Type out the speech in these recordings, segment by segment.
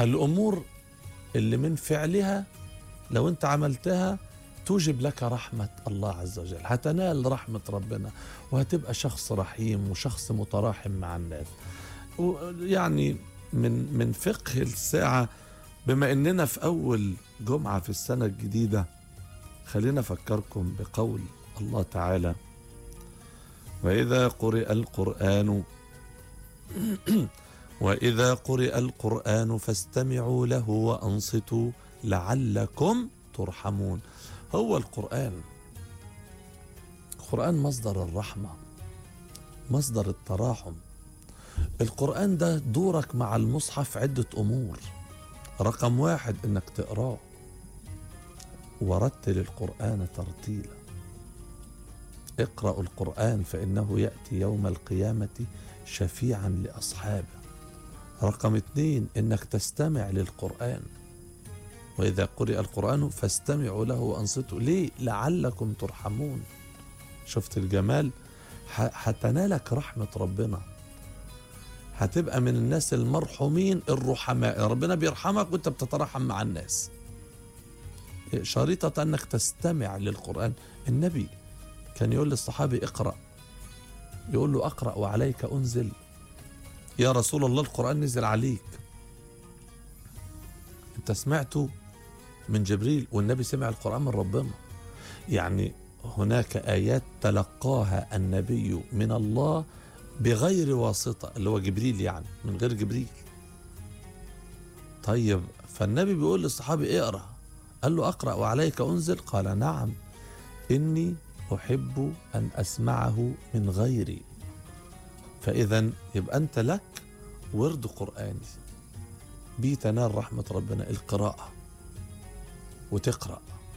الأمور اللي من فعلها لو أنت عملتها توجب لك رحمة الله عز وجل هتنال رحمة ربنا وهتبقى شخص رحيم وشخص متراحم مع الناس يعني من من فقه الساعة بما اننا في اول جمعة في السنة الجديدة خلينا افكركم بقول الله تعالى واذا قرئ القرآن واذا قرئ القرآن فاستمعوا له وانصتوا لعلكم ترحمون هو القرآن القرآن مصدر الرحمة مصدر التراحم القرآن ده دورك مع المصحف عدة أمور رقم واحد إنك تقراه ورتل القرآن ترتيلا اقرأوا القرآن فإنه يأتي يوم القيامة شفيعا لأصحابه رقم اتنين إنك تستمع للقرآن وإذا قرئ القرآن فاستمعوا له وأنصتوا ليه لعلكم ترحمون شفت الجمال هتنالك رحمة ربنا هتبقى من الناس المرحومين الرحماء ربنا بيرحمك وانت بتترحم مع الناس شريطة انك تستمع للقرآن النبي كان يقول للصحابي اقرأ يقول له اقرأ وعليك انزل يا رسول الله القرآن نزل عليك انت سمعته من جبريل والنبي سمع القرآن من ربنا يعني هناك آيات تلقاها النبي من الله بغير واسطة اللي هو جبريل يعني من غير جبريل طيب فالنبي بيقول للصحابي اقرأ قال له أقرأ وعليك أنزل قال نعم إني أحب أن أسمعه من غيري فإذا يبقى أنت لك ورد قرآني بيه تنال رحمة ربنا القراءة وتقرأ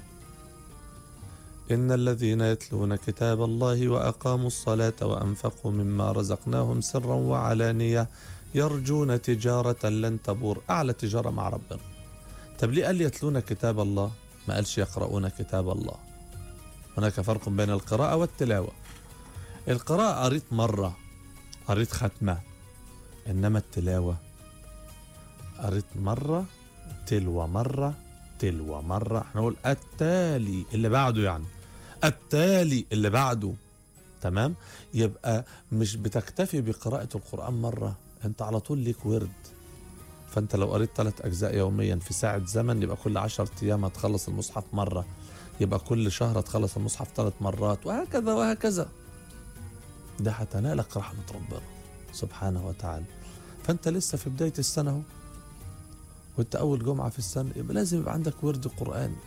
إن الذين يتلون كتاب الله وأقاموا الصلاة وأنفقوا مما رزقناهم سرا وعلانية يرجون تجارة لن تبور أعلى تجارة مع ربنا طب ليه قال يتلون كتاب الله ما قالش يقرؤون كتاب الله هناك فرق بين القراءة والتلاوة القراءة قريت مرة قريت ختمة إنما التلاوة قريت مرة تلو مرة تلو مرة احنا نقول التالي اللي بعده يعني التالي اللي بعده تمام يبقى مش بتكتفي بقراءة القرآن مرة انت على طول ليك ورد فانت لو قريت ثلاث اجزاء يوميا في ساعة زمن يبقى كل عشر ايام هتخلص المصحف مرة يبقى كل شهر هتخلص المصحف ثلاث مرات وهكذا وهكذا ده هتنالك رحمة ربنا سبحانه وتعالى فانت لسه في بداية السنة اهو وانت اول جمعة في السنة يبقى لازم يبقى عندك ورد قرآن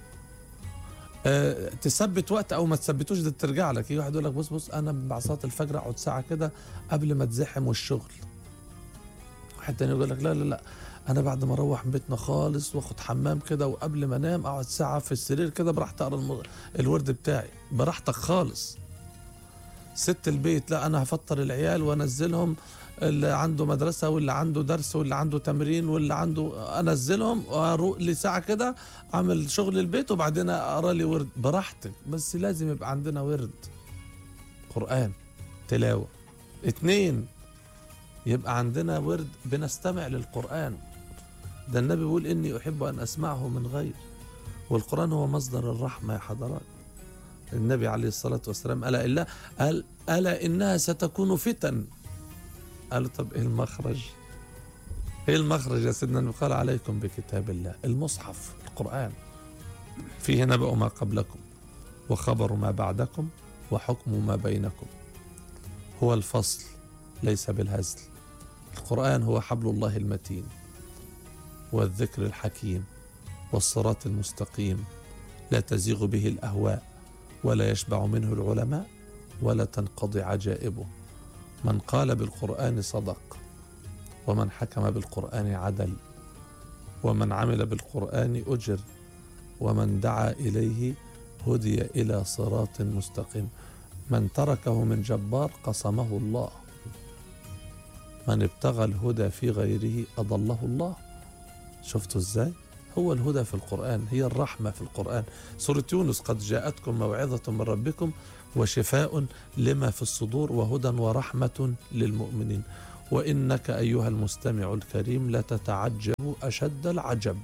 أه تثبت وقت او ما تثبتوش ده ترجع لك يجي واحد يقول لك بص بص انا بعد صلاه الفجر اقعد ساعه كده قبل ما اتزحم والشغل واحد تاني يقول لك لا لا لا انا بعد ما اروح بيتنا خالص واخد حمام كده وقبل ما انام اقعد ساعه في السرير كده براحتي اقرا الم... الورد بتاعي براحتك خالص ست البيت لا انا هفطر العيال وانزلهم اللي عنده مدرسة واللي عنده درس واللي عنده تمرين واللي عنده أنزلهم وأروح لي ساعة كده أعمل شغل البيت وبعدين أقرأ لي ورد براحتك بس لازم يبقى عندنا ورد قرآن تلاوة اتنين يبقى عندنا ورد بنستمع للقرآن ده النبي بيقول إني أحب أن أسمعه من غير والقرآن هو مصدر الرحمة يا حضرات النبي عليه الصلاة والسلام ألا إلا قال ألا إنها ستكون فتن قالوا طب ايه المخرج ايه المخرج يا سيدنا النبي قال عليكم بكتاب الله المصحف القرآن فيه نبأ ما قبلكم وخبر ما بعدكم وحكم ما بينكم هو الفصل ليس بالهزل القرآن هو حبل الله المتين والذكر الحكيم والصراط المستقيم لا تزيغ به الأهواء ولا يشبع منه العلماء ولا تنقضي عجائبه من قال بالقرآن صدق ومن حكم بالقرآن عدل ومن عمل بالقرآن أجر ومن دعا إليه هدي إلى صراط مستقيم من تركه من جبار قصمه الله من ابتغى الهدى في غيره أضله الله شفتوا ازاي هو الهدى في القرآن هي الرحمة في القرآن سورة يونس قد جاءتكم موعظة من ربكم وشفاء لما في الصدور وهدى ورحمة للمؤمنين وإنك أيها المستمع الكريم لتتعجب أشد العجب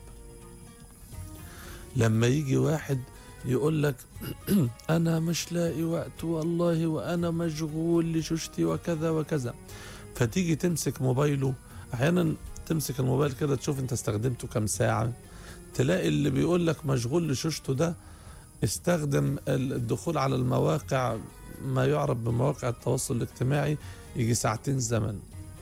لما يجي واحد يقول لك أنا مش لاقي وقت والله وأنا مشغول لشوشتي وكذا وكذا فتيجي تمسك موبايله أحيانا تمسك الموبايل كده تشوف أنت استخدمته كم ساعة تلاقي اللي بيقول لك مشغول لشوشته ده استخدم الدخول على المواقع ما يعرف بمواقع التواصل الاجتماعي يجي ساعتين زمن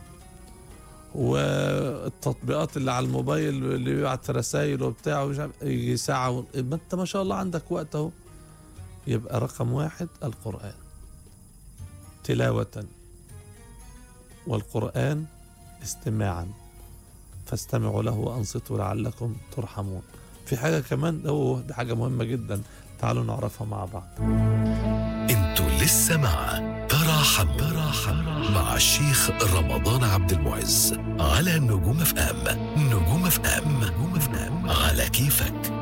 والتطبيقات اللي على الموبايل اللي بيبعت رسائل وبتاع ومش عارف يجي ساعة و... ما انت ما شاء الله عندك وقت اهو يبقى رقم واحد القرآن تلاوة والقرآن استماعا فاستمعوا له وانصتوا لعلكم ترحمون في حاجة كمان هو دي حاجة مهمة جدا تعالوا نعرفها مع بعض انتوا لسه مع تراحم تراحم مع الشيخ رمضان عبد المعز على نجوم اف ام نجوم اف ام نجوم اف ام على كيفك